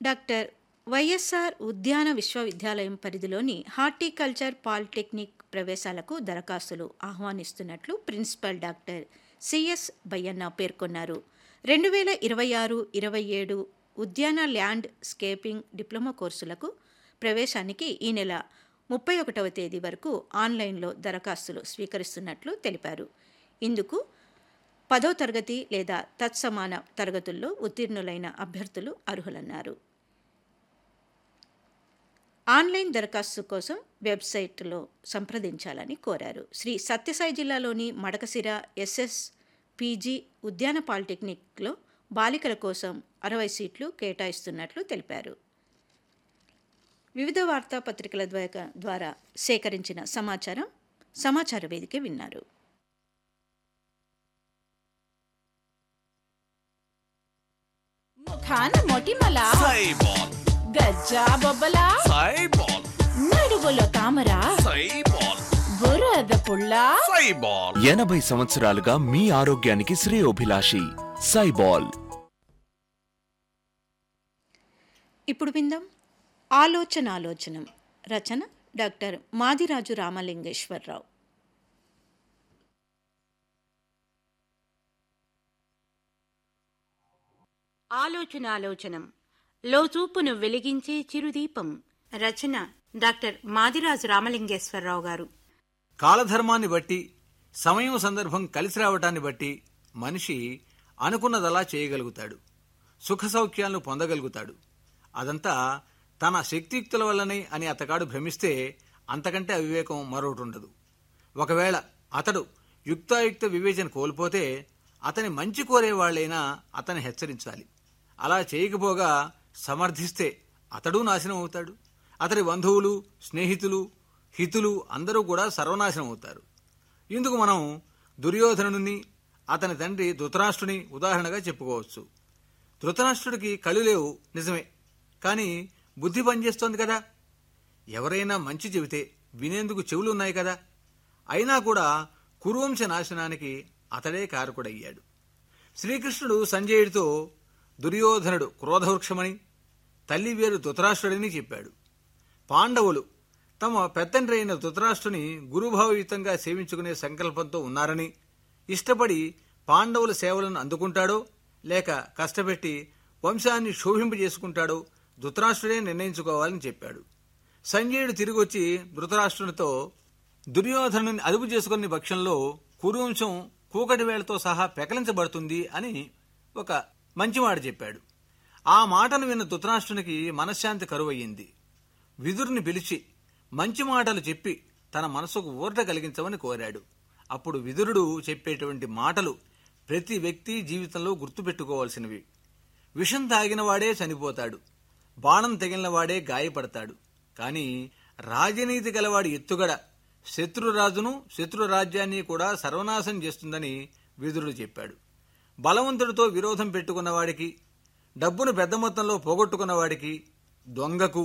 doctor YSR ఉద్యాన విశ్వవిద్యాలయం పరిధిలోని హార్టికల్చర్ పాలిటెక్నిక్ ప్రవేశాలకు దరఖాస్తులు ఆహ్వానిస్తున్నట్లు ప్రిన్సిపల్ డాక్టర్ సిఎస్ బయ్యన్న పేర్కొన్నారు రెండు వేల ఇరవై ఆరు ఇరవై ఏడు ఉద్యాన ల్యాండ్ స్కేపింగ్ డిప్లొమా కోర్సులకు ప్రవేశానికి ఈ నెల ముప్పై ఒకటవ తేదీ వరకు ఆన్లైన్లో దరఖాస్తులు స్వీకరిస్తున్నట్లు తెలిపారు ఇందుకు పదో తరగతి లేదా తత్సమాన తరగతుల్లో ఉత్తీర్ణులైన అభ్యర్థులు అర్హులన్నారు ఆన్లైన్ దరఖాస్తు కోసం వెబ్సైట్లో సంప్రదించాలని కోరారు శ్రీ సత్యసాయి జిల్లాలోని మడకసిర ఎస్ఎస్ పీజీ ఉద్యాన పాలిటెక్నిక్లో బాలికల కోసం అరవై సీట్లు కేటాయిస్తున్నట్లు తెలిపారు వివిధ వార్తాపత్రికల ద్వా- ద్వారా సేకరించిన సమాచారం సమాచార వేదిక విన్నారు ముఖాన మొటిమల సైబాల్ గజ్జా బొబ్బల సైబాల్ నడువులో తామర సైబాల్ బురద పుల్ల సైబాల్ ఎనభై సంవత్సరాలుగా మీ ఆరోగ్యానికి శ్రేయోభిలాషి సైబాల్ ఇప్పుడు విందాం ఆలోచన ఆలోచనం రచన డాక్టర్ మాదిరాజు రామలింగేశ్వరరావు ఆలోచనాలోచనం లోచూపును వెలిగించే చిరుదీపం రచన డాక్టర్ మాదిరాజు రామలింగేశ్వరరావు గారు కాలధర్మాన్ని బట్టి సమయం సందర్భం కలిసి రావటాన్ని బట్టి మనిషి అనుకున్నదలా చేయగలుగుతాడు సుఖ సౌఖ్యాలను పొందగలుగుతాడు అదంతా తన శక్తియుక్తుల వల్లనే అని అతగాడు భ్రమిస్తే అంతకంటే అవివేకం మరొకటి ఉండదు ఒకవేళ అతడు యుక్తాయుక్త వివేచన కోల్పోతే అతని మంచి కోరేవాళ్లైనా అతన్ని హెచ్చరించాలి అలా చేయకపోగా సమర్థిస్తే అతడు నాశనం అవుతాడు అతడి బంధువులు స్నేహితులు హితులు అందరూ కూడా సర్వనాశనం అవుతారు ఇందుకు మనం దుర్యోధనుని అతని తండ్రి ధృతరాష్ట్రుని ఉదాహరణగా చెప్పుకోవచ్చు ధృతరాష్ట్రుడికి కళ్ళు లేవు నిజమే కానీ బుద్ధి పనిచేస్తోంది కదా ఎవరైనా మంచి చెబితే వినేందుకు చెవులు ఉన్నాయి కదా అయినా కూడా కురువంశ నాశనానికి అతడే కారకుడయ్యాడు శ్రీకృష్ణుడు సంజయుడితో దుర్యోధనుడు క్రోధవృక్షమని తల్లి వేరు ధృతరాష్ట్రుడని చెప్పాడు పాండవులు తమ పెత్తండ్రి అయిన ధృతరాష్ట్రుని గురుభావయుతంగా సేవించుకునే సంకల్పంతో ఉన్నారని ఇష్టపడి పాండవుల సేవలను అందుకుంటాడో లేక కష్టపెట్టి వంశాన్ని శోభింపజేసుకుంటాడో ధృతరాష్ట్రుడే నిర్ణయించుకోవాలని చెప్పాడు సంజయుడు తిరిగొచ్చి ధృతరాష్ట్రునితో దుర్యోధనుని అదుపు చేసుకునే పక్షంలో కురువంశం కూకటి వేళతో సహా పెకలించబడుతుంది అని ఒక మంచి మాట చెప్పాడు ఆ మాటను విన్న ధృతరాష్ట్రునికి మనశ్శాంతి కరువయ్యింది విదురుని పిలిచి మంచి మాటలు చెప్పి తన మనసుకు ఊరట కలిగించమని కోరాడు అప్పుడు విదురుడు చెప్పేటువంటి మాటలు ప్రతి వ్యక్తి జీవితంలో గుర్తుపెట్టుకోవాల్సినవి విషం తాగినవాడే చనిపోతాడు బాణం తగిలినవాడే గాయపడతాడు కానీ రాజనీతి గలవాడి ఎత్తుగడ శత్రురాజును శత్రురాజ్యాన్ని కూడా సర్వనాశం చేస్తుందని విదురుడు చెప్పాడు బలవంతుడితో విరోధం పెట్టుకున్నవాడికి డబ్బును పెద్ద మొత్తంలో పోగొట్టుకున్నవాడికి దొంగకు